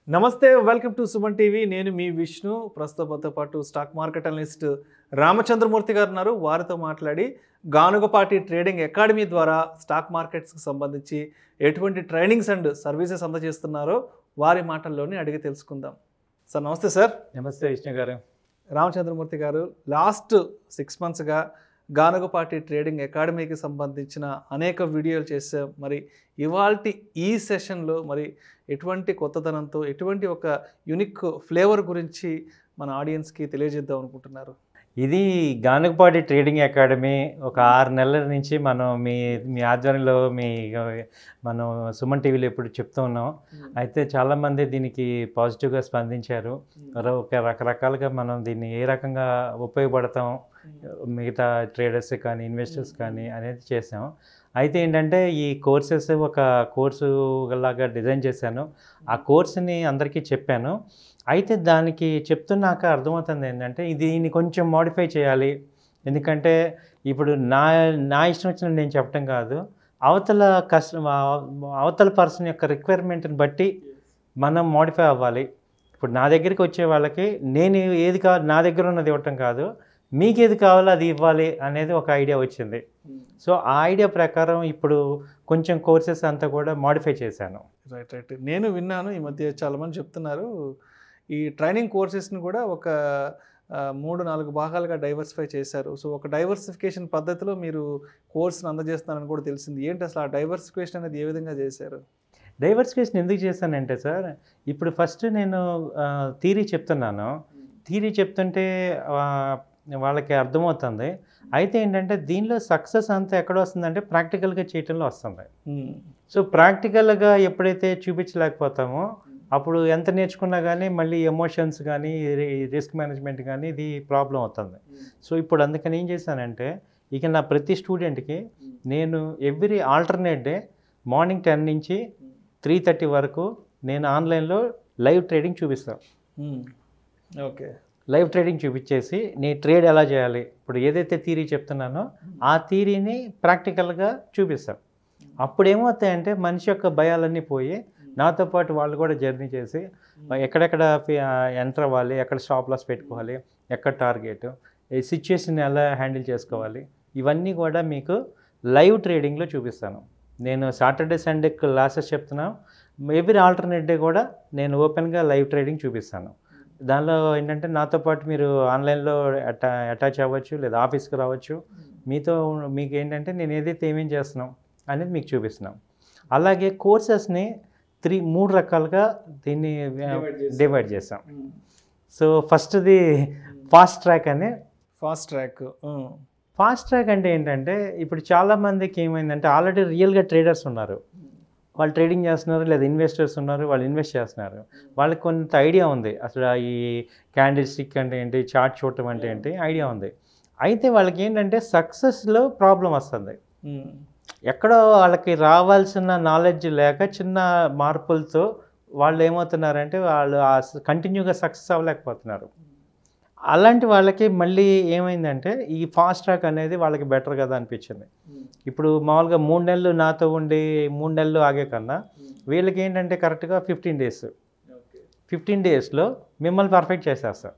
నమస్తే welcome to Suman TV నేను మీ విష్ణు ప్రస్తుతంతో పాటు స్టాక్ మార్కెట్ అనలిస్ట్ రామచంద్రమూర్తి గారు ఉన్నారు వారితో మాట్లాడి గానుగపాటి ట్రేడింగ్ అకాడమీ ద్వారా స్టాక్ మార్కెట్స్కి సంబంధించి ఎటువంటి ట్రైనింగ్స్ అండ్ సర్వీసెస్ అందజేస్తున్నారో వారి మాటల్లోనే అడిగి తెలుసుకుందాం సార్ నమస్తే సార్ నమస్తే విష్ణు గారు రామచంద్రమూర్తి గారు లాస్ట్ సిక్స్ మంత్స్గా గానుగపాటి ట్రేడింగ్ అకాడమీకి సంబంధించిన అనేక వీడియోలు చేసాం మరి ఇవాల్టి ఈ సెషన్లో మరి ఎటువంటి కొత్తదనంతో ఎటువంటి ఒక యునిక్ ఫ్లేవర్ గురించి మన ఆడియన్స్కి తెలియజేద్దాం అనుకుంటున్నారు ఇది గానకపాటి ట్రేడింగ్ అకాడమీ ఒక ఆరు నెలల నుంచి మనం మీ మీ ఆధ్వర్యంలో మీ మనం సుమన్ టీవీలో ఇప్పుడు చెప్తూ ఉన్నాం అయితే చాలామంది దీనికి పాజిటివ్గా స్పందించారు మరో ఒక రకరకాలుగా మనం దీన్ని ఏ రకంగా ఉపయోగపడతాం మిగతా ట్రేడర్స్ కానీ ఇన్వెస్టర్స్ కానీ అనేది చేసాం అయితే ఏంటంటే ఈ కోర్సెస్ ఒక కోర్సు లాగా డిజైన్ చేశాను ఆ కోర్సుని అందరికీ చెప్పాను అయితే దానికి చెప్తున్నాక అర్థమవుతుంది ఏంటంటే దీన్ని కొంచెం మోడిఫై చేయాలి ఎందుకంటే ఇప్పుడు నా నా ఇష్టం వచ్చిన నేను చెప్పడం కాదు అవతల కస్ట అవతల పర్సన్ యొక్క రిక్వైర్మెంట్ని బట్టి మనం మోడిఫై అవ్వాలి ఇప్పుడు నా దగ్గరికి వచ్చే వాళ్ళకి నేను ఏది కావాలి నా దగ్గర ఉన్నది ఇవ్వటం కాదు మీకు ఏది కావాలో అది ఇవ్వాలి అనేది ఒక ఐడియా వచ్చింది సో ఆ ఐడియా ప్రకారం ఇప్పుడు కొంచెం కోర్సెస్ అంతా కూడా మోడిఫై చేశాను రైట్ రైట్ నేను విన్నాను ఈ మధ్య చాలామంది చెప్తున్నారు ఈ ట్రైనింగ్ కోర్సెస్ని కూడా ఒక ఆ, మూడు నాలుగు భాగాలుగా డైవర్సిఫై చేశారు సో ఒక డైవర్సిఫికేషన్ పద్ధతిలో మీరు కోర్సును అందజేస్తున్నారని కూడా తెలిసింది ఏంటి అసలు ఆ డైవర్సిఫికేషన్ అనేది ఏ విధంగా చేశారు డైవర్సిఫికేషన్ ఎందుకు చేశానంటే సార్ ఇప్పుడు ఫస్ట్ నేను థీరీ చెప్తున్నాను థీరీ చెప్తుంటే ఆ, వాళ్ళకి అర్థమవుతుంది అయితే ఏంటంటే దీనిలో సక్సెస్ అంతా ఎక్కడ వస్తుందంటే ప్రాక్టికల్గా చేయటంలో వస్తుంది సో ప్రాక్టికల్గా ఎప్పుడైతే చూపించలేకపోతామో అప్పుడు ఎంత నేర్చుకున్నా కానీ మళ్ళీ ఎమోషన్స్ కానీ రిస్క్ మేనేజ్మెంట్ కానీ ఇది ప్రాబ్లం అవుతుంది సో ఇప్పుడు అందుకని ఏం చేశానంటే ఇక నా ప్రతి స్టూడెంట్కి నేను every alternate day morning ten నుంచి త్రీ థర్టీ వరకు నేను ఆన్లైన్లో లైవ్ ట్రేడింగ్ చూపిస్తాను ఓకే లైవ్ ట్రేడింగ్ చూపించేసి నీ ట్రేడ్ ఎలా చేయాలి ఇప్పుడు ఏదైతే థీరీ చెప్తున్నానో ఆ థీరీని ప్రాక్టికల్గా చూపిస్తాం అప్పుడు ఏమవుతాయంటే మనిషి యొక్క భయాలన్నీ పోయి నాతో పాటు వాళ్ళు కూడా జర్నీ చేసి ఎక్కడెక్కడ ఎంటర్ అవ్వాలి ఎక్కడ స్టాప్ లాస్ పెట్టుకోవాలి ఎక్కడ టార్గెట్ ఈ సిచ్యుయేషన్ ఎలా హ్యాండిల్ చేసుకోవాలి ఇవన్నీ కూడా మీకు లైవ్ ట్రేడింగ్లో చూపిస్తాను నేను సాటర్డే సండే క్లాసెస్ చెప్తున్నాను ఎవ్రీ ఆల్టర్నేట్ డే కూడా నేను ఓపెన్గా లైవ్ ట్రేడింగ్ చూపిస్తాను దానిలో ఏంటంటే నాతో పాటు మీరు ఆన్లైన్లో అటా అటాచ్ అవ్వచ్చు లేదా ఆఫీస్కి రావచ్చు మీతో మీకు ఏంటంటే నేను ఏదైతే ఏమేం చేస్తున్నాం అనేది మీకు చూపిస్తున్నాం అలాగే కోర్సెస్ని త్రీ మూడు రకాలుగా దీన్ని డివైడ్ చేస్తాం సో ఫస్ట్ది ఫాస్ట్ ట్రాక్ అని ఫాస్ట్ ట్రాక్ ఫాస్ట్ ట్రాక్ అంటే ఏంటంటే ఇప్పుడు చాలామందికి ఏమైందంటే ఆల్రెడీ రియల్గా ట్రేడర్స్ ఉన్నారు వాళ్ళు ట్రేడింగ్ చేస్తున్నారు లేదా ఇన్వెస్టర్స్ ఉన్నారు వాళ్ళు ఇన్వెస్ట్ చేస్తున్నారు వాళ్ళకి కొంత ఐడియా ఉంది అసలు ఈ క్యాండిల్ స్టిక్ అంటే ఏంటి చార్ట్ చూడటం అంటే ఏంటి ఐడియా ఉంది అయితే వాళ్ళకి ఏంటంటే సక్సెస్లో ప్రాబ్లం వస్తుంది ఎక్కడో వాళ్ళకి రావాల్సిన నాలెడ్జ్ లేక చిన్న మార్పులతో వాళ్ళు ఏమవుతున్నారంటే వాళ్ళు ఆ కంటిన్యూగా సక్సెస్ అవ్వలేకపోతున్నారు అలాంటి వాళ్ళకి మళ్ళీ ఏమైందంటే ఈ ఫాస్ట్ ట్రాక్ అనేది వాళ్ళకి బెటర్ కదా అనిపించింది ఇప్పుడు మామూలుగా మూడు నెలలు నాతో ఉండి మూడు నెలలు ఆగే కన్నా వీళ్ళకి ఏంటంటే కరెక్ట్గా ఫిఫ్టీన్ డేస్ ఫిఫ్టీన్ డేస్లో మిమ్మల్ని పర్ఫెక్ట్ చేసేస్తారు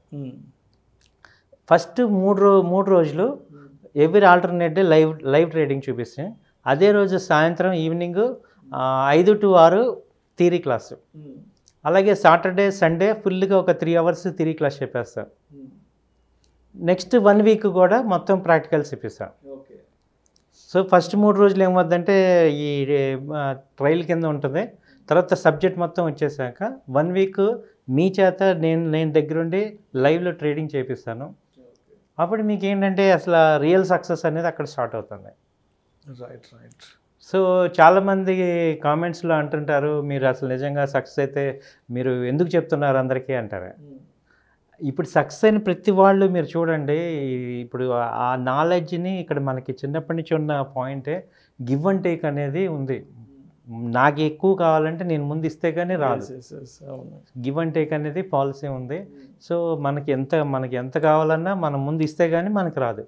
ఫస్ట్ మూడు రో మూడు రోజులు every alternate day live live trading చూపిస్తే అదే రోజు సాయంత్రం ఈవినింగ్ ఐదు టు ఆరు థీరీ క్లాసు అలాగే సాటర్డే సండే ఫుల్గా ఒక త్రీ అవర్స్ థీరీ క్లాస్ చెప్పేస్తాం నెక్స్ట్ వన్ వీక్ కూడా మొత్తం ప్రాక్టికల్స్ ఇప్పిస్తాం సో ఫస్ట్ మూడు రోజులు ఏమవుద్దంటే ఈ ట్రయల్ కింద ఉంటుంది తర్వాత సబ్జెక్ట్ మొత్తం వచ్చేసాక వన్ వీక్ మీ చేత నేను నేను దగ్గరుండి లైవ్లో ట్రేడింగ్ చేపిస్తాను అప్పుడు మీకు ఏంటంటే అసలు రియల్ సక్సెస్ అనేది అక్కడ స్టార్ట్ అవుతుంది రైట్ రైట్ సో చాలామంది కామెంట్స్లో అంటుంటారు మీరు అసలు నిజంగా సక్సెస్ అయితే మీరు ఎందుకు చెప్తున్నారు అందరికీ అంటారు ఇప్పుడు సక్సెస్ అయిన ప్రతి వాళ్ళు మీరు చూడండి ఇప్పుడు ఆ నాలెడ్జ్ని ఇక్కడ మనకి చిన్నప్పటి నుంచి ఉన్న పాయింటే గివ్ అండ్ టేక్ అనేది ఉంది నాకు ఎక్కువ కావాలంటే నేను ముందు ఇస్తే కానీ రాదు అవును గివ్ అండ్ టేక్ అనేది పాలసీ ఉంది సో మనకి ఎంత మనకి ఎంత కావాలన్నా మనం ముందు ఇస్తే కానీ మనకి రాదు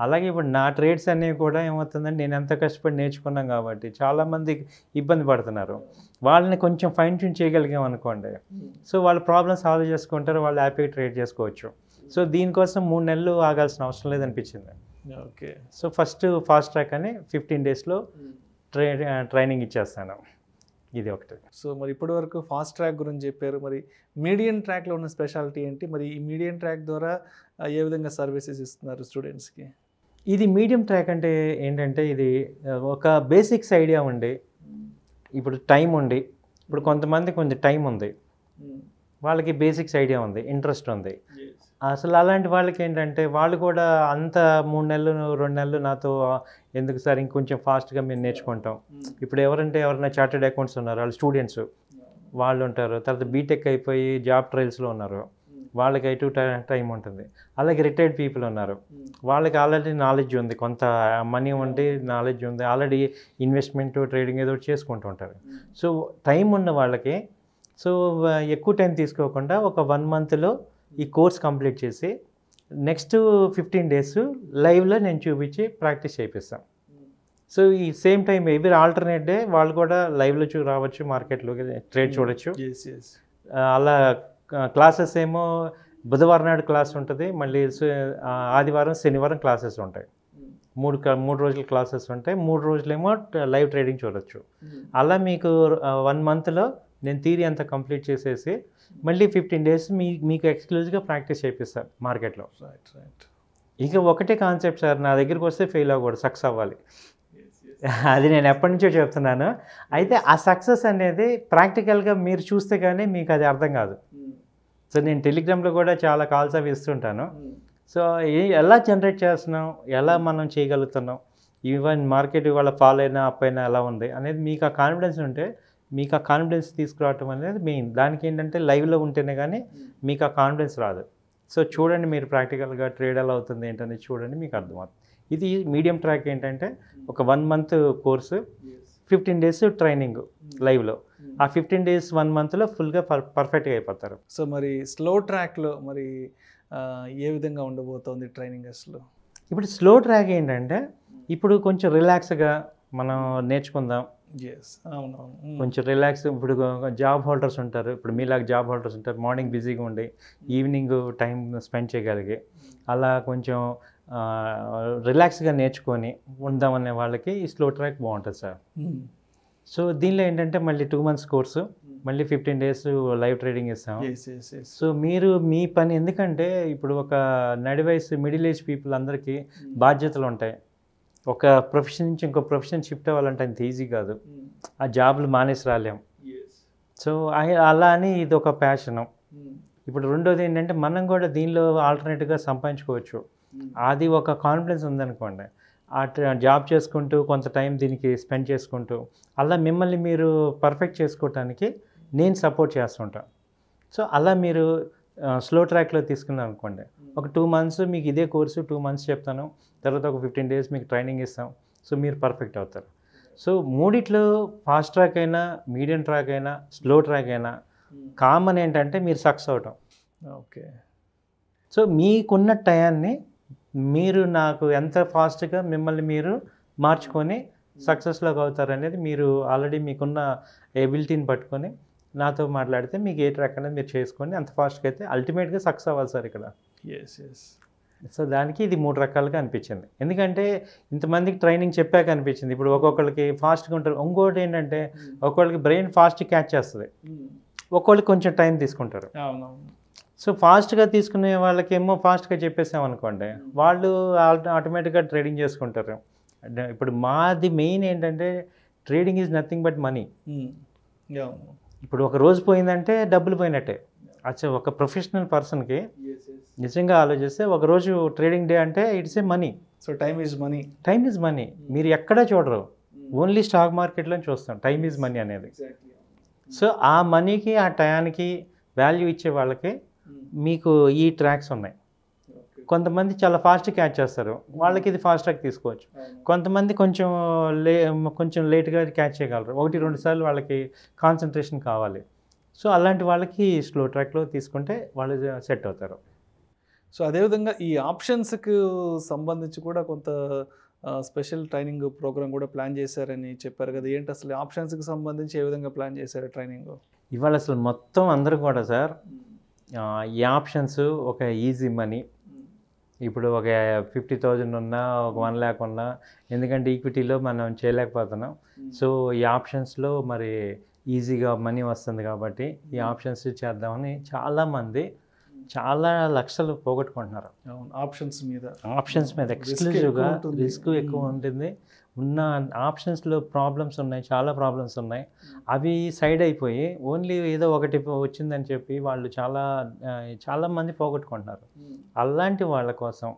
అలాగే ఇప్పుడు నా ట్రేడ్స్ అనేవి కూడా ఏమవుతుందంటే నేను ఎంత కష్టపడి నేర్చుకున్నాం కాబట్టి చాలామంది ఇబ్బంది పడుతున్నారు వాళ్ళని కొంచెం ఫైన్ ట్యూన్ చేయగలిగాం అనుకోండి సో వాళ్ళ ప్రాబ్లమ్ సాల్వ్ చేసుకుంటారు వాళ్ళు హ్యాపీగా ట్రేడ్ చేసుకోవచ్చు సో దీనికోసం మూడు నెలలు ఆగాల్సిన అవసరం లేదనిపించింది okay so first fast track అని ఫిఫ్టీన్ డేస్లో ట్రై ట్రైనింగ్ ఇచ్చేస్తాను ఇది ఒకటి సో మరి ఇప్పటి వరకు ఫాస్ట్ ట్రాక్ గురించి చెప్పారు మరి మీడియం ట్రాక్లో ఉన్న స్పెషాలిటీ ఏంటి మరి ఈ మీడియం ట్రాక్ ద్వారా ఆ, ఏ విధంగా సర్వీసెస్ ఇస్తున్నారు స్టూడెంట్స్కి ఇది మీడియం ట్రాక్ అంటే ఏంటంటే ఇది ఆ, ఒక బేసిక్స్ ఐడియా ఉండి ఇప్పుడు టైం ఉండి ఇప్పుడు కొంతమంది కొంచెం టైం ఉంది వాళ్ళకి బేసిక్స్ ఐడియా ఉంది ఇంట్రెస్ట్ ఉంది అసలు అలాంటి వాళ్ళకి ఏంటంటే వాళ్ళు కూడా అంత మూడు నెలలు రెండు నెలలు నాతో ఎందుకు సార్ ఇంకొంచెం ఫాస్ట్గా మేము నేర్చుకుంటాం ఇప్పుడు ఎవరంటే ఎవరైనా చార్టెడ్ అకౌంట్స్ ఉన్నారు వాళ్ళు స్టూడెంట్స్ వాళ్ళు ఉంటారు తర్వాత బీటెక్ అయిపోయి జాబ్ ట్రయల్స్లో ఉన్నారు వాళ్ళకి ఐ టు టైం ఉంటుంది అలాగే రిటైర్డ్ పీపుల్ ఉన్నారు వాళ్ళకి ఆల్రెడీ నాలెడ్జ్ ఉంది కొంత మనీ ఉండి నాలెడ్జ్ ఉంది ఆల్రెడీ ఇన్వెస్ట్మెంట్ ట్రేడింగ్ ఏదో ఒకటి చేసుకుంటూ ఉంటారు సో టైం ఉన్న వాళ్ళకి సో ఎక్కువ టైం తీసుకోకుండా ఒక వన్ మంత్లో ఈ కోర్స్ కంప్లీట్ చేసి నెక్స్ట్ ఫిఫ్టీన్ డేస్ లైవ్లో నేను చూపించి ప్రాక్టీస్ చేపిస్తాను సో ఈ same time every alternate day వాళ్ళు కూడా లైవ్లో చూ రావచ్చు మార్కెట్లోకి ట్రేడ్ చూడొచ్చు ఎస్ ఎస్ ఆ, అలా క్లాసెస్ ఏమో బుధవారం నాడు క్లాస్ ఉంటుంది మళ్ళీ సు- ఆ, ఆదివారం శనివారం క్లాసెస్ ఉంటాయి మూడు క- మూడు రోజులు క్లాసెస్ ఉంటాయి మూడు రోజులేమో ట- లైవ్ ట్రేడింగ్ చూడొచ్చు అలా మీకు వన్ మంత్లో నేను థీరీ అంతా కంప్లీట్ చేసేసి మళ్ళీ ఫిఫ్టీన్ డేస్ మీ మీకు ఎక్స్క్లూజివ్గా ప్రాక్టీస్ చేపిస్తాను మార్కెట్లో రైట్ రైట్ ఇక ఒకటే కాన్సెప్ట్ సార్ నా దగ్గరికి వస్తే ఫెయిల్ అవ్వకూడదు సక్సెస్ అవ్వాలి అది నేను ఎప్పటి నుంచో చెప్తున్నాను అయితే ఆ సక్సెస్ అనేది ప్రాక్టికల్గా మీరు చూస్తే కానీ మీకు అది అర్థం కాదు సో నేను టెలిగ్రామ్లో కూడా చాలా కాల్స్ అవి ఇస్తుంటాను సో ఏ ఎలా జనరేట్ చేస్తున్నాం ఎలా మనం చేయగలుగుతున్నాం ఈవెన్ మార్కెట్ ఇవాళ ఫాల్ అయినా అప్ అయినా ఎలా ఉంది అనేది మీకు ఆ కాన్ఫిడెన్స్ ఉంటే మీకు ఆ కాన్ఫిడెన్స్ తీసుకురావటం అనేది మెయిన్ దానికి ఏంటంటే లైవ్లో ఉంటేనే కానీ మీకు ఆ కాన్ఫిడెన్స్ రాదు సో చూడండి మీరు ప్రాక్టికల్గా ట్రేడ్ ఎలా అవుతుంది ఏంటనేది చూడండి మీకు అర్థమవుతుంది ఇది మీడియం ట్రాక్ ఏంటంటే ఒక one month course fifteen days training లైవ్లో ఆ ఫిఫ్టీన్ డేస్ వన్ మంత్లో ఫుల్గా పర్ పర్ఫెక్ట్గా అయిపోతారు సో మరి స్లో ట్రాక్లో మరి ఆ, ఏ విధంగా ఉండబోతోంది ట్రైనింగ్ అసలు ఇప్పుడు స్లో ట్రాక్ ఏంటంటే ఇప్పుడు కొంచెం రిలాక్స్గా మనం నేర్చుకుందాం ఎస్ అవునవును Mm. కొంచెం రిలాక్స్ ఇప్పుడు జాబ్ హోల్డర్స్ ఉంటారు ఇప్పుడు మీలాగా జాబ్ హోల్డర్స్ ఉంటారు మార్నింగ్ బిజీగా ఉండి ఈవినింగ్ టైం స్పెండ్ చేయగలిగి అలా కొంచెం రిలాక్స్గా నేర్చుకొని ఉందామనే వాళ్ళకి ఈ స్లో ట్రాక్ బాగుంటుంది సార్ Mm. సో దీనిలో ఏంటంటే మళ్ళీ టూ మంత్స్ కోర్సు మళ్ళీ ఫిఫ్టీన్ డేస్ లైవ్ ట్రేడింగ్ ఇస్తాం Yes, yes, yes. సో మీరు మీ పని ఎందుకంటే ఇప్పుడు ఒక నడి వయసు మిడిల్ ఏజ్ పీపుల్ అందరికీ బాధ్యతలు ఉంటాయి ఒక ప్రొఫెషన్ నుంచి ఇంకో ప్రొఫెషన్ షిఫ్ట్ అవ్వాలంటే అంత ఈజీ కాదు Mm. ఆ జాబ్లు మానేసి రాలేం Yes. సో అయి- అలా అని ఇది ఒక ప్యాషను Mm. ఇప్పుడు రెండోది ఏంటంటే మనం కూడా దీనిలో ఆల్టర్నేటివ్గా సంపాదించుకోవచ్చు Mm. అది ఒక కాన్ఫిడెన్స్ ఉందనుకోండి ఆ ట్ర- జాబ్ చేసుకుంటూ కొంత టైం దీనికి స్పెండ్ చేసుకుంటూ అలా మిమ్మల్ని మీరు పర్ఫెక్ట్ చేసుకోవటానికి నేను సపోర్ట్ చేస్తుంటాను సో అలా మీరు స్లో ట్రాక్లో తీసుకున్నాం అనుకోండి ఒక టూ మంత్స్ మీకు ఇదే కోర్సు టూ మంత్స్ చెప్తాను తర్వాత ఒక ఫిఫ్టీన్ డేస్ మీకు ట్రైనింగ్ ఇస్తాం సో మీరు పర్ఫెక్ట్ అవుతారు సో మూడిట్లో ఫాస్ట్ ట్రాక్ అయినా మీడియం ట్రాక్ అయినా స్లో ట్రాక్ అయినా Mm. కామన్ ఏంటంటే మీరు సక్సెస్ అవటం ఓకే సో మీకున్న టయాన్ని మీరు నాకు ఎంత ఫాస్ట్గా మిమ్మల్ని మీరు మార్చుకొని సక్సెస్లోకి అవుతారు అనేది మీరు ఆల్రెడీ మీకున్న ఎబిలిటీని పట్టుకొని నాతో మాట్లాడితే మీకు ఏ ట్రాక్ అనేది మీరు చేసుకొని అంత ఫాస్ట్గా అయితే అల్టిమేట్గా సక్సెస్ అవ్వాలి సార్ ఇక్కడ ఎస్ ఎస్ సో దానికి ఇది మూడు రకాలుగా అనిపించింది ఎందుకంటే ఇంతమందికి ట్రైనింగ్ చెప్పాక అనిపించింది ఇప్పుడు ఒక్కొక్కరికి ఫాస్ట్గా ఉంటారు ఇంకోటి ఏంటంటే ఒక్కొక్కరికి బ్రెయిన్ ఫాస్ట్ క్యాచ్ చేస్తుంది ఒక్కొక్కరికి కొంచెం టైం తీసుకుంటారు అవునవును సో ఫాస్ట్గా తీసుకునే వాళ్ళకేమో ఫాస్ట్గా చెప్పేసాం అనుకోండి వాళ్ళు ఆటోమేటిక్గా ట్రేడింగ్ చేసుకుంటారు అంటే ఇప్పుడు మాది మెయిన్ ఏంటంటే trading is nothing but money Mm. అవును ఇప్పుడు ఒక రోజు పోయిందంటే డబ్బులు పోయినట్టే అచ్చా ఒక ప్రొఫెషనల్ పర్సన్కి ఎస్ ఎస్ నిజంగా ఆలోచిస్తే ఒక రోజు ట్రేడింగ్ డే అంటే it's a money so time is money time is money మీరు ఎక్కడా చూడరు ఓన్లీ స్టాక్ మార్కెట్లో చూస్తాం టైం ఈజ్ మనీ అనేది ఎగ్జాక్ట్లీ సో ఆ మనీకి ఆ టయానికి వాల్యూ ఇచ్చే వాళ్ళకి మీకు ఈ ట్రాక్స్ ఉన్నాయి కొంతమంది చాలా ఫాస్ట్ క్యాచ్ చేస్తారు వాళ్ళకి ఇది ఫాస్ట్ ట్రాక్ తీసుకోవచ్చు కొంతమంది కొంచెం లే కొంచెం లేట్గా క్యాచ్ చేయగలరు ఒకటి రెండు సార్లు వాళ్ళకి కాన్సన్ట్రేషన్ కావాలి సో అలాంటి వాళ్ళకి స్లో ట్రాక్లో తీసుకుంటే వాళ్ళు సెట్ అవుతారు సో అదేవిధంగా ఈ ఆప్షన్స్కి సంబంధించి కూడా కొంత స్పెషల్ ట్రైనింగ్ ప్రోగ్రామ్ కూడా ప్లాన్ చేశారని చెప్పారు కదా ఏంటి అసలు ఆప్షన్స్కి సంబంధించి ఏ విధంగా ప్లాన్ చేశారు ట్రైనింగ్ ఇవాళ అసలు మొత్తం అందరూ కూడా సార్ ఆ, ఈ ఆప్షన్స్ ఒక ఈజీ మనీ ఇప్పుడు ఒక ఫిఫ్టీ థౌజండ్ ఉన్నా ఒక వన్ ల్యాక్ ఉన్నా ఎందుకంటే ఈక్విటీలో మనం చేయలేకపోతున్నాం సో ఈ ఆప్షన్స్లో మరి ఈజీగా మనీ వస్తుంది కాబట్టి ఈ ఆప్షన్స్ చేద్దామని చాలామంది చాలా లక్షలు పోగొట్టుకుంటున్నారు అవును ఆప్షన్స్ మీద ఆప్షన్స్ మీద Risk ఎక్స్క్లూజివ్గా ఎక్కువ ఉంటుంది. రిస్క్ ఎక్కువ ఉంటుంది ఉన్న ఆప్షన్స్లో ప్రాబ్లమ్స్ ఉన్నాయి చాలా ప్రాబ్లమ్స్ ఉన్నాయి అవి సైడ్ అయిపోయి ఓన్లీ ఏదో ఒకటి వచ్చిందని చెప్పి వాళ్ళు చాలా ఆ, చాలా మంది పోగొట్టుకుంటున్నారు అలాంటి వాళ్ళ కోసం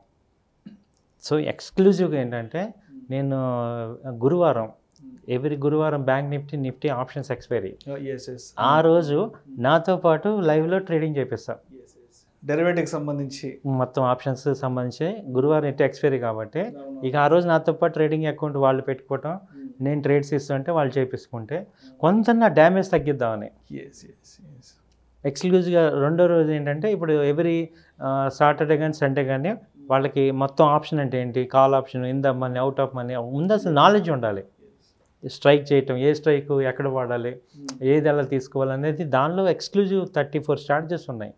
సో ఎక్స్క్లూజివ్గా ఏంటంటే నేను గురువారం ఎవ్రీ గురువారం Bank Nifty Nifty options expiry yes yes ఆ రోజు నాతో పాటు లైవ్లో ట్రేడింగ్ చేపిస్తాం డెరివేటివ్కి సంబంధించి మొత్తం ఆప్షన్స్ సంబంధించి గురువారం ఎట్టి ఎక్స్పైరీ కాబట్టి ఇక ఆ రోజు నాతో పాటు ట్రేడింగ్ అకౌంట్ వాళ్ళు పెట్టుకోవటం నేను ట్రేడ్స్ ఇస్తుంటే వాళ్ళు చేపించుకుంటే కొంత నా డ్యామేజ్ తగ్గిద్దామని ఎస్ ఎస్ ఎస్ ఎక్స్క్లూజివ్గా రెండో రోజు ఏంటంటే ఇప్పుడు ఎవ్రీ సాటర్డే కానీ సండే కానీ వాళ్ళకి మొత్తం ఆప్షన్ అంటే ఏంటి call option in the money out of money ముందు అసలు నాలెడ్జ్ ఉండాలి స్ట్రైక్ చేయటం ఏ స్ట్రైక్ ఎక్కడ వాడాలి ఏది ఎలా తీసుకోవాలి అనేది దానిలో ఎక్స్క్లూజివ్ థర్టీ ఫోర్ స్ట్రాటజీస్ ఉన్నాయి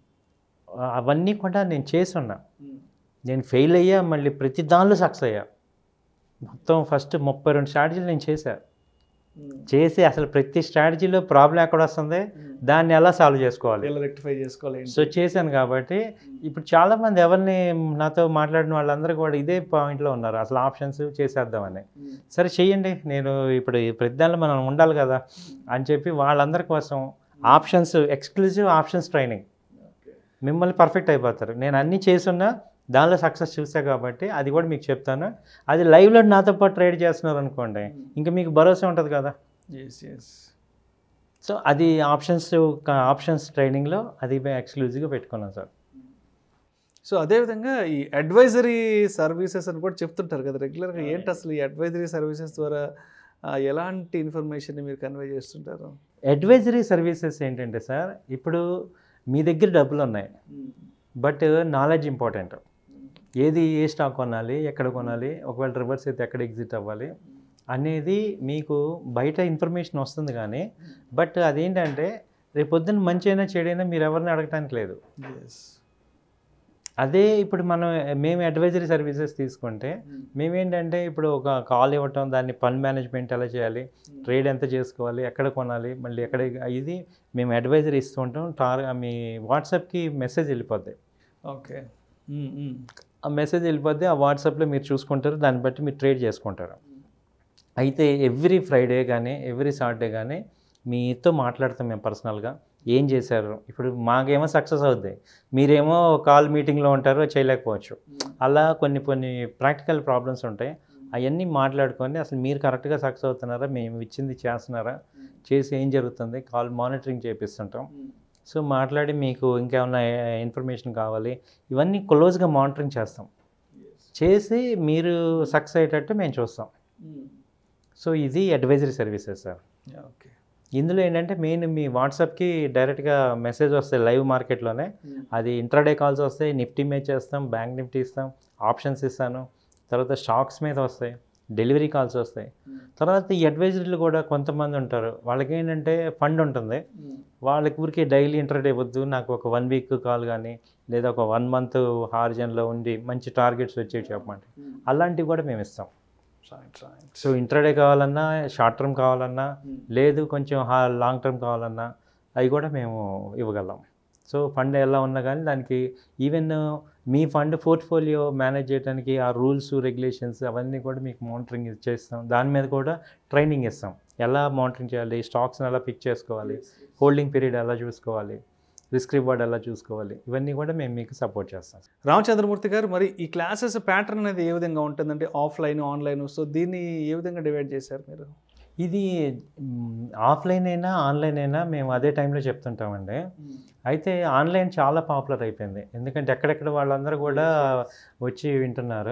ఆ, అవన్నీ కూడా నేను చేసి ఉన్నా నేను ఫెయిల్ అయ్యా మళ్ళీ ప్రతి దానిలో సక్సెస్ అయ్యా మొత్తం ఫస్ట్ ముప్పై రెండు స్ట్రాటజీలు నేను చేశా చేసి అసలు ప్రతి స్ట్రాటజీలో ప్రాబ్లం ఎక్కడ వస్తుంది దాన్ని ఎలా సాల్వ్ చేసుకోవాలి ఎలా రెక్టిఫై చేసుకోవాలి ఏంటి? సో చేశాను కాబట్టి ఇప్పుడు చాలామంది ఎవరిని నాతో మాట్లాడిన వాళ్ళందరూ కూడా ఇదే పాయింట్లో ఉన్నారు అసలు ఆప్షన్స్ చేసేద్దామని సరే చెయ్యండి నేను ఇప్పుడు ఈ ప్రతి దానిలో మనం ఉండాలి కదా అని చెప్పి వాళ్ళందరి కోసం ఆప్షన్స్ ఎక్స్క్లూజివ్ ఆప్షన్స్ ట్రైనింగ్ మిమ్మల్ని పర్ఫెక్ట్ అయిపోతారు నేను అన్నీ చేసున్నా దానిలో సక్సెస్ చూసా కాబట్టి అది కూడా మీకు చెప్తాను అది లైవ్లో నాతో పాటు ట్రేడ్ చేస్తున్నారు అనుకోండి ఇంకా మీకు భరోసా ఉంటుంది కదా ఎస్ ఎస్ సో అది ఆప్షన్స్ ఆప్షన్స్ ట్రైనింగ్లో అది ఎక్స్క్లూజివ్గా పెట్టుకున్నాను సార్ సో అదేవిధంగా ఈ అడ్వైజరీ సర్వీసెస్ అని కూడా చెప్తుంటారు కదా రెగ్యులర్గా ఏంటి అసలు ఈ అడ్వైజరీ సర్వీసెస్ ద్వారా ఆ, ఎలాంటి ఇన్ఫర్మేషన్ మీరు కన్వే చేస్తుంటారు అడ్వైజరీ సర్వీసెస్ ఏంటంటే సార్ ఇప్పుడు మీ దగ్గర డబ్బులు ఉన్నాయి బట్ నాలెడ్జ్ ఇంపార్టెంట్ ఏది ఏ స్టాక్ కొనాలి ఎక్కడ కొనాలి ఒకవేళ రివర్స్ అయితే ఎక్కడ ఎగ్జిట్ అవ్వాలి అనేది మీకు బయట ఇన్ఫర్మేషన్ వస్తుంది కానీ బట్ అదేంటంటే రేపు పొద్దున్న మంచి అయినా చెడైనా మీరు ఎవరిని అడగటానికి లేదు ఎస్ అదే ఇప్పుడు మనం మేము అడ్వైజరీ సర్వీసెస్ తీసుకుంటే మేమేంటంటే ఇప్పుడు ఒక కాల్ ఇవ్వటం దాన్ని ఫండ్ మేనేజ్మెంట్ ఎలా చేయాలి ట్రేడ్ ఎంత చేసుకోవాలి ఎక్కడ కొనాలి మళ్ళీ ఎక్కడ ఇది మేము అడ్వైజరీ ఇస్తూ ఉంటాం టార్ మీ వాట్సాప్కి మెసేజ్ వెళ్ళిపోద్ది ఓకే ఆ మెసేజ్ వెళ్ళిపోద్ది ఆ వాట్సాప్లో మీరు చూసుకుంటారు దాన్ని బట్టి మీరు ట్రేడ్ చేసుకుంటారు అయితే ఎవ్రీ ఫ్రైడే కానీ ఎవ్రీ సాటర్డే కానీ మీతో మాట్లాడతాం మేము పర్సనల్గా ఏం చేశారు ఇప్పుడు మాకేమో సక్సెస్ అవుద్ది మీరేమో కాల్ మీటింగ్లో ఉంటారో చేయలేకపోవచ్చు అలా కొన్ని కొన్ని ప్రాక్టికల్ ప్రాబ్లమ్స్ ఉంటాయి అవన్నీ మాట్లాడుకొని అసలు మీరు కరెక్ట్గా సక్సెస్ అవుతున్నారా మేము ఇచ్చింది చేస్తున్నారా చేసి ఏం జరుగుతుంది కాల్ మానిటరింగ్ చేపిస్తుంటాం సో మాట్లాడి మీకు ఇంకేమైనా ఇన్ఫర్మేషన్ కావాలి ఇవన్నీ క్లోజ్గా మానిటరింగ్ చేస్తాం చేసి మీరు సక్సెస్ అయ్యేటట్టు మేము చూస్తాం సో ఇది అడ్వైజరీ సర్వీసెస్ సార్ ఓకే ఇందులో ఏంటంటే మెయిన్ మీ వాట్సాప్కి డైరెక్ట్గా మెసేజ్ వస్తాయి లైవ్ మార్కెట్లోనే అది ఇంట్రాడే కాల్స్ వస్తాయి నిఫ్టీ మ్యాచ్ చేస్తాం బ్యాంక్ నిఫ్టీ ఇస్తాం ఆప్షన్స్ ఇస్తాను తర్వాత స్టాక్స్ మీద వస్తాయి డెలివరీ కాల్స్ వస్తాయి తర్వాత ఈ అడ్వైజరీలు కూడా కొంతమంది ఉంటారు వాళ్ళకి ఏంటంటే ఫండ్ ఉంటుంది వాళ్ళకి ఊరికి డైలీ ఇంటర్డే వద్దు నాకు ఒక వన్ వీక్ కాల్ కానీ లేదా ఒక వన్ మంత్ హార్జన్లో ఉండి మంచి టార్గెట్స్ వచ్చేవి చెప్పమంటే అలాంటివి కూడా మేము ఇస్తాం రైట్ రైట్ సో ఇంటర్డే కావాలన్నా షార్ట్ టర్మ్ కావాలన్నా లేదు కొంచెం హా- లాంగ్ టర్మ్ కావాలన్నా అవి కూడా మేము ఇవ్వగలం సో ఫండ్ ఎలా ఉన్నా కానీ దానికి ఈవెన్ మీ ఫండ్ పోర్ట్ఫోలియో మేనేజ్ చేయడానికి ఆ రూల్స్ రెగ్యులేషన్స్ అవన్నీ కూడా మీకు మానిటరింగ్ చేస్తాం దాని మీద కూడా ట్రైనింగ్ ఇస్తాం ఎలా మానిటరింగ్ చేయాలి స్టాక్స్ని ఎలా పిక్ చేసుకోవాలి హోల్డింగ్ పీరియడ్ ఎలా చూసుకోవాలి రిస్క్ రివార్డ్ ఎలా చూసుకోవాలి ఇవన్నీ కూడా మేము మీకు సపోర్ట్ చేస్తాం రామచంద్రమూర్తి గారు మరి ఈ క్లాసెస్ ప్యాటర్న్ అనేది ఏ విధంగా ఉంటుందంటే ఆఫ్లైన్ ఆన్లైన్ సో దీన్ని ఏ విధంగా డివైడ్ చేశారు మీరు ఇది ఆఫ్లైన్ అయినా ఆన్లైన్ అయినా మేము అదే టైంలో చెప్తుంటామండి అయితే ఆన్లైన్ చాలా పాపులర్ అయిపోయింది ఎందుకంటే ఎక్కడెక్కడ వాళ్ళందరూ కూడా వచ్చి వింటున్నారు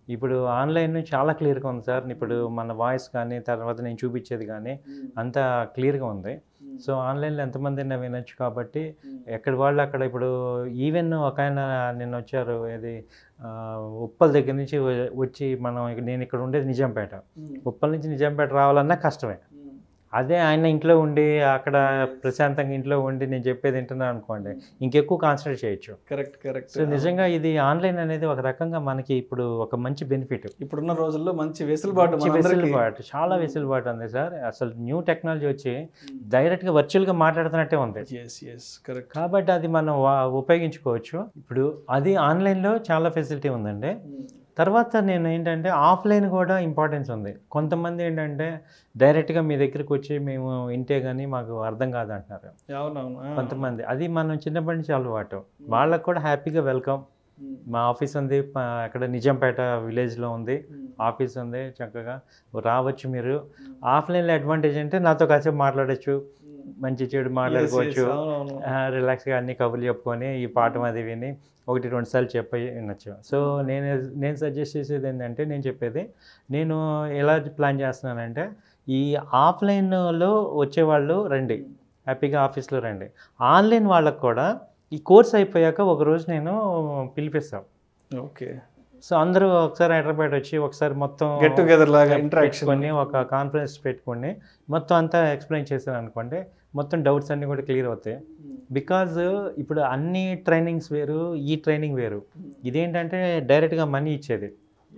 ఇప్పుడు ఆన్లైన్ చాలా క్లియర్గా ఉంది సార్ ఇప్పుడు మన వాయిస్ కానీ తర్వాత నేను చూపించేది కానీ అంతా క్లియర్గా ఉంది సో ఆన్లైన్లో ఎంతమంది అయినా వినొచ్చు కాబట్టి ఎక్కడ వాళ్ళు అక్కడ ఇప్పుడు ఈవెన్ ఒక ఆయన నిన్న వచ్చారు ఇది ఆ, ఉప్పల్ దగ్గర నుంచి వ- వచ్చి మనం ఇక- నేను ఇక్కడ ఉండేది నిజాంపేట ఉప్పల్ నుంచి నిజాంపేట రావాలన్నా కష్టమే అదే ఆయన ఇంట్లో ఉండి అక్కడ ప్రశాంతంగా ఇంట్లో ఉండి నేను చెప్పేది వింటున్నాను అనుకోండి ఇంకెక్కువ కాన్సన్ట్రేట్ చేయొచ్చు కరెక్ట్ కరెక్ట్ సో నిజంగా ఇది ఆన్లైన్ అనేది ఒక రకంగా మనకి ఇప్పుడు ఒక మంచి బెనిఫిట్ ఇప్పుడున్న రోజుల్లో మంచి వెసులుబాటు మంచి మనందరికీ. వెసులుబాటు చాలా వెసులుబాటు ఉంది సార్ అసలు న్యూ టెక్నాలజీ వచ్చి డైరెక్ట్గా వర్చువల్గా మాట్లాడుతున్నట్టే ఉంది ఎస్ ఎస్ కరెక్ట్ కాబట్టి అది మనం వా- ఉపయోగించుకోవచ్చు ఇప్పుడు అది ఆన్లైన్లో చాలా ఫెసిలిటీ ఉందండి తర్వాత నేను ఏంటంటే ఆఫ్లైన్ కూడా ఇంపార్టెన్స్ ఉంది కొంతమంది ఏంటంటే డైరెక్ట్గా మీ దగ్గరికి వచ్చి మేము ఇంటే కానీ మాకు అర్థం కాదు అంటున్నారు అవునవును ఆ. కొంతమంది అది మనం చిన్నప్పటి నుంచి అలవాటు వాళ్ళకు కూడా హ్యాపీగా వెల్కమ్ మా ఆఫీస్ ఉంది ప- అక్కడ నిజాంపేట విలేజ్లో ఉంది ఆఫీస్ ఉంది చక్కగా రావచ్చు మీరు ఆఫ్లైన్లో అడ్వాంటేజ్ అంటే నాతో కాసేపు మాట్లాడచ్చు మంచి చెడు మాట్లాడుకోవచ్చు Yes, yes, అవునవును. రిలాక్స్గా అన్ని కబుర్లు చెప్పుకొని ఈ పాఠం అది విని ఒకటి రెండు సార్లు చెప్ప వినొచ్చు సో నేను నేను సజెస్ట్ చేసేది ఏంటంటే నేను చెప్పేది నేను ఎలా ప్లాన్ చేస్తున్నానంటే ఈ ఆఫ్లైన్లో వచ్చేవాళ్ళు రండి హ్యాపీగా ఆఫీస్లో రండి ఆన్లైన్ వాళ్ళకు కూడా ఈ కోర్స్ అయిపోయాక ఒక రోజు నేను పిలిపిస్తాను ఓకే సో అందరూ ఒకసారి హైదరాబాద్ వచ్చి ఒకసారి మొత్తం గెట్ టుగెదర్ లాగా ఇంటరాక్షన్ పెట్టుకొని ఒక కాన్ఫరెన్స్ పెట్టుకొని మొత్తం అంతా ఎక్స్ప్లెయిన్ చేశాను అనుకోండి మొత్తం డౌట్స్ అన్నీ కూడా క్లియర్ అవుతాయి బికాజ్ ఇప్పుడు అన్ని ట్రైనింగ్స్ వేరు ఈ ట్రైనింగ్ వేరు ఇదేంటంటే డైరెక్ట్గా మనీ ఇచ్చేది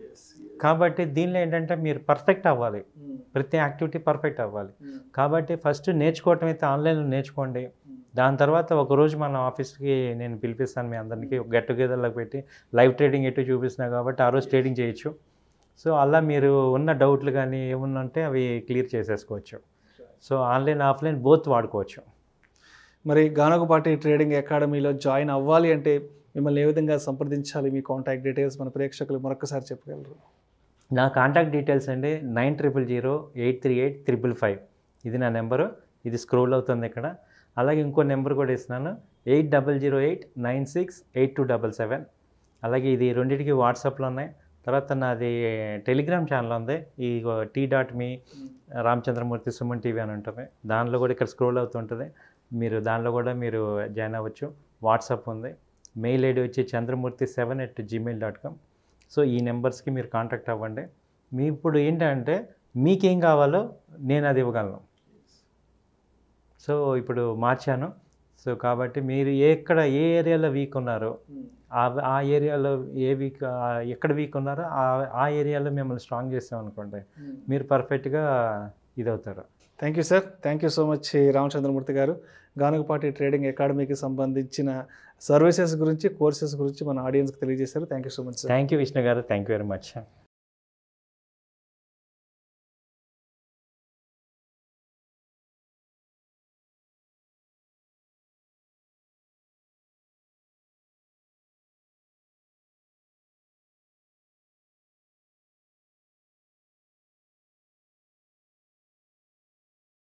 కాబట్టి దీనిలో ఏంటంటే మీరు పర్ఫెక్ట్ అవ్వాలి ప్రతి యాక్టివిటీ పర్ఫెక్ట్ అవ్వాలి కాబట్టి ఫస్ట్ నేర్చుకోవటం అయితే ఆన్లైన్లో నేర్చుకోండి దాని తర్వాత ఒక రోజు మన ఆఫీస్కి నేను పిలిపిస్తాను మీ అందరికీ గెట్ టుగెదర్లకు పెట్టి లైవ్ ట్రేడింగ్ ఎటు చూపిస్తున్నా కాబట్టి ఆ రోజు ట్రేడింగ్ చేయొచ్చు సో అలా మీరు ఉన్న డౌట్లు కానీ ఏమన్నా ఉంటే అవి క్లియర్ చేసేసుకోవచ్చు సో ఆన్లైన్ ఆఫ్లైన్ బోత్ వాడుకోవచ్చు మరి గానగపాటి ట్రేడింగ్ అకాడమీలో జాయిన్ అవ్వాలి అంటే మిమ్మల్ని ఏ విధంగా సంప్రదించాలి మీ కాంటాక్ట్ డీటెయిల్స్ మన ప్రేక్షకులు మరొకసారి చెప్పగలరు నా కాంటాక్ట్ డీటెయిల్స్ అండి nine triple zero eight three eight triple five ఇది నా నెంబరు ఇది స్క్రోల్ అవుతుంది ఇక్కడ అలాగే ఇంకో నెంబర్ కూడా ఇస్తున్నాను eight double zero eight nine six eight two double seven అలాగే ఇది రెండింటికి వాట్సాప్లో ఉన్నాయి తర్వాత నాది టెలిగ్రామ్ ఛానల్ ఉంది ఈ T dot me Ramachandramurthy Suman TV అని ఉంటుంది దానిలో కూడా ఇక్కడ స్క్రోల్ అవుతుంటుంది మీరు దానిలో కూడా మీరు జాయిన్ అవ్వచ్చు వాట్సాప్ ఉంది మెయిల్ ఐడి వచ్చి Chandramurthy seven at Gmail dot com so ఈ నెంబర్స్కి మీరు కాంటాక్ట్ అవ్వండి మీ ఇప్పుడు ఏంటంటే మీకేం కావాలో నేను అది ఇవ్వగలను సో ఇప్పుడు మార్చాను సో కాబట్టి మీరు ఎక్కడ ఏ ఏరియాలో వీక్ ఉన్నారో ఆ ఆ ఏరియాలో ఏ వీక్ ఎక్కడ వీక్ ఉన్నారో ఆ ఆ ఏరియాలో మిమ్మల్ని స్ట్రాంగ్ చేస్తాం అనుకోండి మీరు పర్ఫెక్ట్గా ఇదవుతారు thank you sir thank you so much Ramachandramurthy garu Ganugapati trading అకాడమీకి సంబంధించిన సర్వీసెస్ గురించి కోర్సెస్ గురించి మన ఆడియన్స్కి తెలియజేశారు thank you so much sir thank you Vishnu garu thank you very much